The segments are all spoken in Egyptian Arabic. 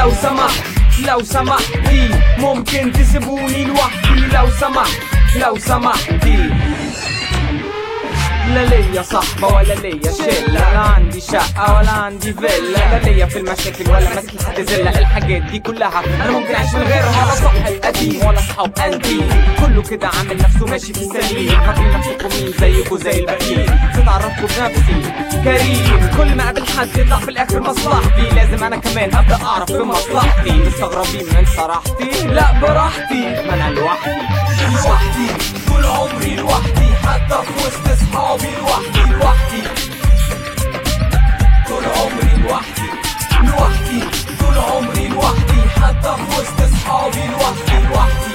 لو سمحت لو سمحتي ممكن تسيبوني لوحدي لو سمحت لو سمحتي لا ليا صحبة ولا ليا شلة لا عندي شقة ولا عندي فيلا لا ليا في المشاكل ولا ماسك لحد زلة الحاجات دي كلها أنا ممكن أعيش من غيرها ولا صاحب قديم ولا صحاب أنتيم كله كده عامل نفسه ماشي في السليم فاكرين نفسكم مين زيكم زي الباقيين فتعرفكوا بنفسي كريم كل ما قابل حد يطلع في الآخر مصلحتي لازم أنا كمان أبدأ أعرف بمصلحتي مستغربين من صراحتي لا براحتي ما أنا لوحدي لوحدي طول عمري لوحدي حتى في وسط صحابي لوحدي لوحدي طول عمري لوحدي لوحدي طول عمري لوحدي حتى في وسط صحابي لوحدي لوحدي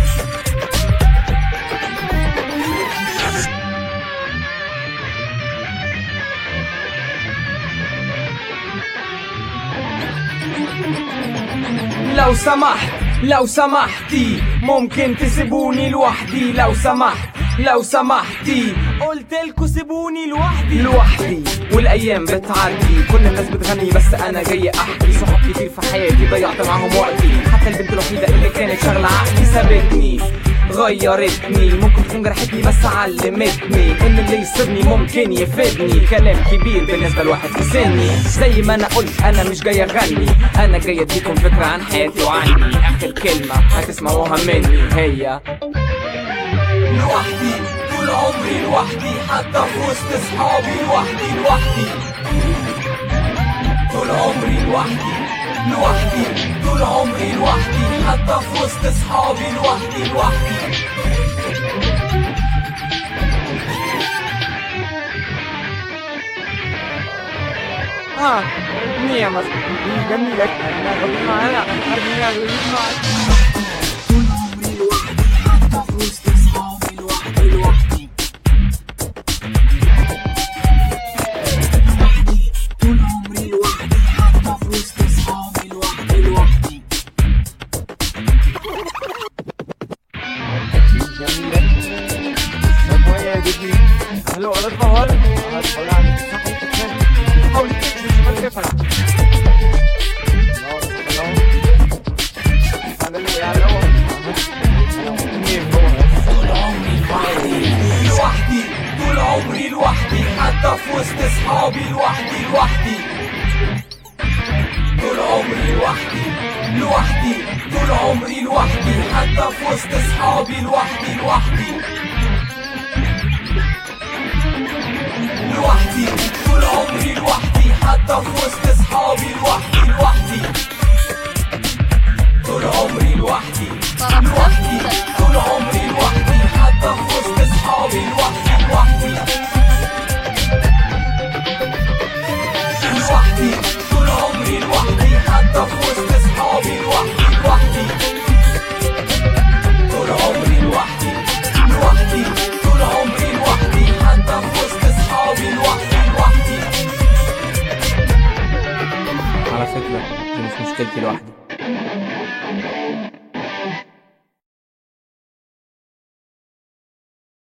لو سمحت لو سمحتي ممكن تسيبوني لوحدي لو سمحت لو سمحتي قلت لكم سيبوني لوحدي لوحدي والايام بتعدي كل الناس بتغني بس انا جاي احكي صحاب كتير في حياتي ضيعت معاهم وقتي حتى البنت الوحيده اللي كانت شغله عقلي سابتني غيرتني ممكن تكون جرحتني بس علمتني ان اللي يصيبني ممكن يفيدني كلام كبير بالنسبه لواحد في سني زي ما انا قلت انا مش جاي اغني انا جاي اديكم فكره عن حياتي وعني اخر كلمه هتسمعوها مني هي لوحدي طول عمري لوحدي حتى في وسط صحابي لوحدي لوحدي طول عمري لوحدي لوحدي طول عمري لوحدي حتى في وسط صحابي لوحدي لوحدي ها أغنية جميلة معانا أغنية Hallo, alles verholt? Pauli, was gefallen? لوحدي طول عمري لوحدي حتى في وسط صحابي لوحدي لوحدي طول عمري لوحدي لوحدي طول عمري لوحدي حتى في وسط صحابي لوحدي لوحدي